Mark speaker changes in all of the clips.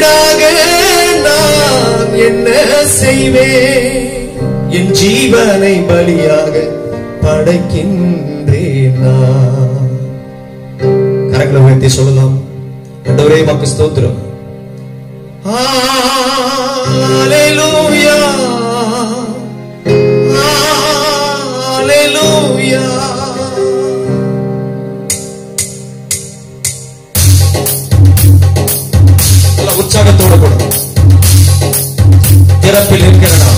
Speaker 1: ஈடாக நான் என்ன செய்வேன் என் ஜீவனை பலியாக படைக்கின்றேன் நான் கரங்களை உயர்த்தி சொல்லலாம் ஆண்டவரே வாக்கு ஸ்தோத்திரம் ஹalleluya ஹalleluya நல்ல உற்சாகத்தோட கூட திறப்பில் இருக்கிறனா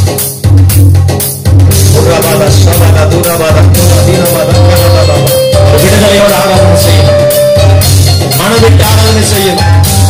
Speaker 1: உரபாத சபத துரபாத குரதீனபாத கரபாத விடுதலையோட ஆராதனை செய்யும் மனதிட்டு ஆராதனை செய்யும்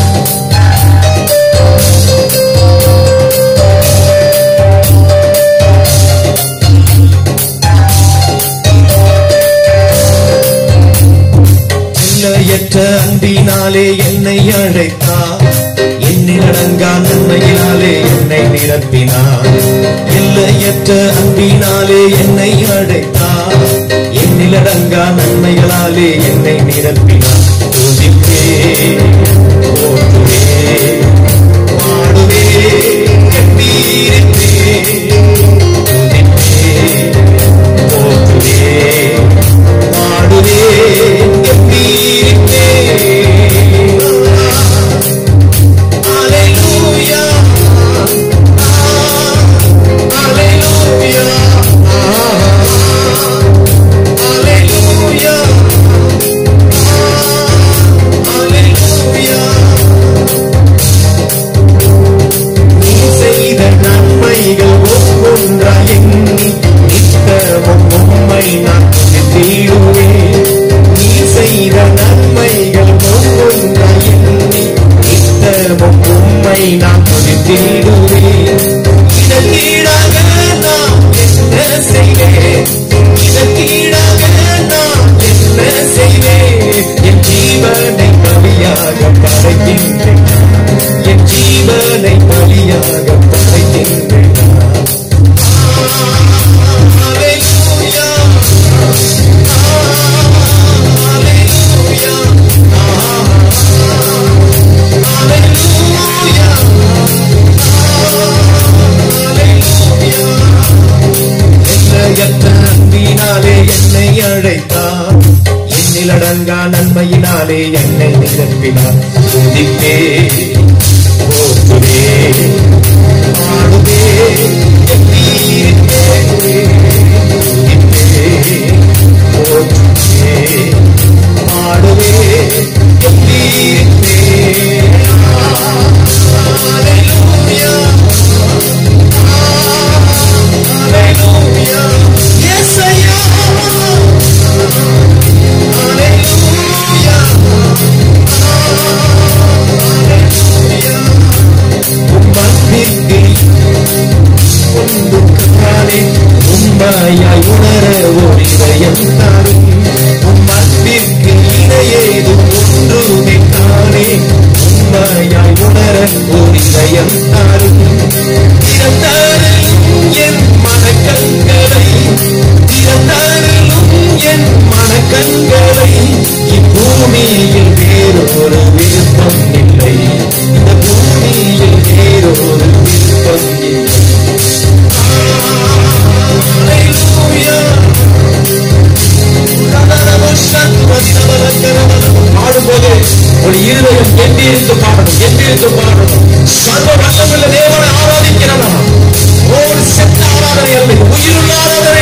Speaker 1: எல்லையற்ற அன்பினாலே என்னை அழைத்தார் என்னில் அடங்கா நன்மையினாலே என்னை நிரப்பினார் எல்லையற்ற அன்பினாலே என்னை அழைத்தார் என்னில் அடங்கா நன்மைகளாலே என்னை நிரப்பினார் துதிப்பே போற்றுவே பாடுவே கண்ணீரிப்பே துதிப்பே போற்றுவே பாடுவே கம்பீரிப்பே Hallelujah. Hallelujah. Hallelujah. Hallelujah. நீ செய்த நன்மைகள் ஒவ்வொன்றாய் எண்ணி நித்தமும் உம்மை நான் துதித்திடுவேன். நீ செய்த நன்மைகள் ஒவ்வொன்றாய் எண்ணி நித்தமும் உம்மை நான் துதித்திடுவேன். இதற்கீடாக நான் என்ன செய்வேன்? இதற்கீடாக நான் என்ன செய்வேன்? என் ஜீவனை பலியாக படைக்கின்றேன் என் ஜீவனை பலியாக படைக்கின்றேன் Hallelujah. Hallelujah. Hallelujah. எல்லையற்ற அன்பினாலே என்னை அழைத்தார் என்னில் அடங்கா நன்மையினாலே என்னை நிரப்பினார் துதிப்பே போற்றுவே பாடுவே கண்ணீரிப்பே துதிப்பே போற்றுவே பாடுவே கண்ணீரிப்பே Hallelujah. Hallelujah. Yes, I am. Hallelujah. Hallelujah. உம்மன்பிற்கு ஒன்றுக்கானே உண்மையாய் உணர ஒரு இதயம் தாரும் உம்மன்பிற்கு இணையேதும் ஒன்றுமே தானே உண்மையாய் உணர ஒரு இதயம் தாரும் திறந்தாரும் என் மனக்கண்களை திறந்தாரும் என் மனக்கண்களை இப்பூமியில் வேறொரு விருப்பம் இல்லை இந்த பூமியில் வேறொரு விருப்பம் இல்லை Hallelujah. பாடும்போது ஒரு இருதயம் எந்திரித்து பாடணும் எந்திரித்து பாடணும் சர்வ வல்லமுள்ள தேவனை ஆராதிக்கிறதா ஒரு செத்த ஆராதனை அல்ல இது உயிருள்ள ஆராதனை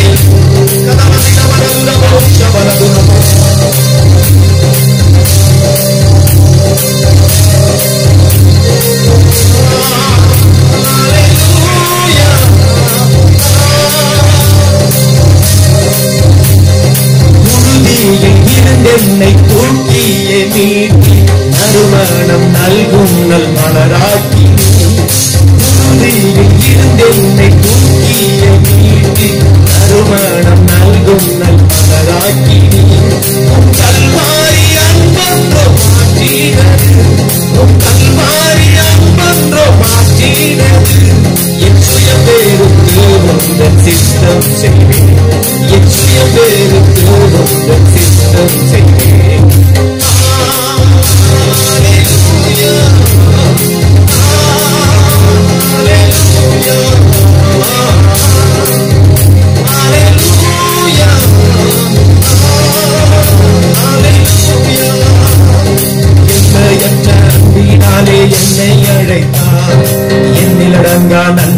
Speaker 1: புழுதியில் இருந்தென்னை தூக்கிய மீட்டி நறுமணம் நல்கும் நல் மலராக்கி புழுதியில் இருந்தென்னை தூக்கிய மீட்டி நறுமணம் நல்கும் நல் மலராக்கி உம் கல்வாரி அன்பன்றோ மாற்றினது உம் கல்வாரி அன்பன்றோ மாற்றினது என் சுயபேருக்கு உந்தன் சித்தம் செய்வேன் என் சுயபேருக்கு உந்தன் சித்தம் செய்வேன் Hallelujah.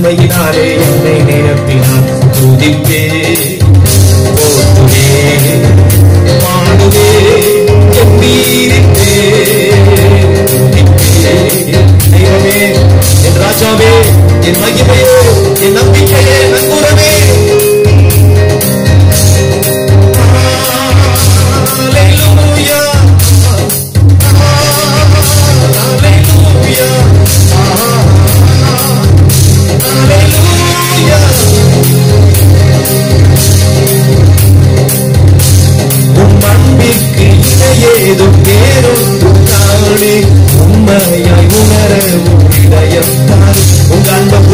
Speaker 1: கிருபையினாலே என்னை நிரப்பினார் துதிப்பே போற்றுவே பாடுவே கம்பீரிப்பே துதிப்பே தெய்வமே என் ராஜாவே என் மகிமையே என் நம்பிக்கையே நங்கூரமே Hallelujah. Hallelujah. Hallelujah. உம் அன்பிற்கு இணையேதும் வேறொன்று தானே உண்மையாய் உணர உம் இதயம் தான் உங்க அன்பை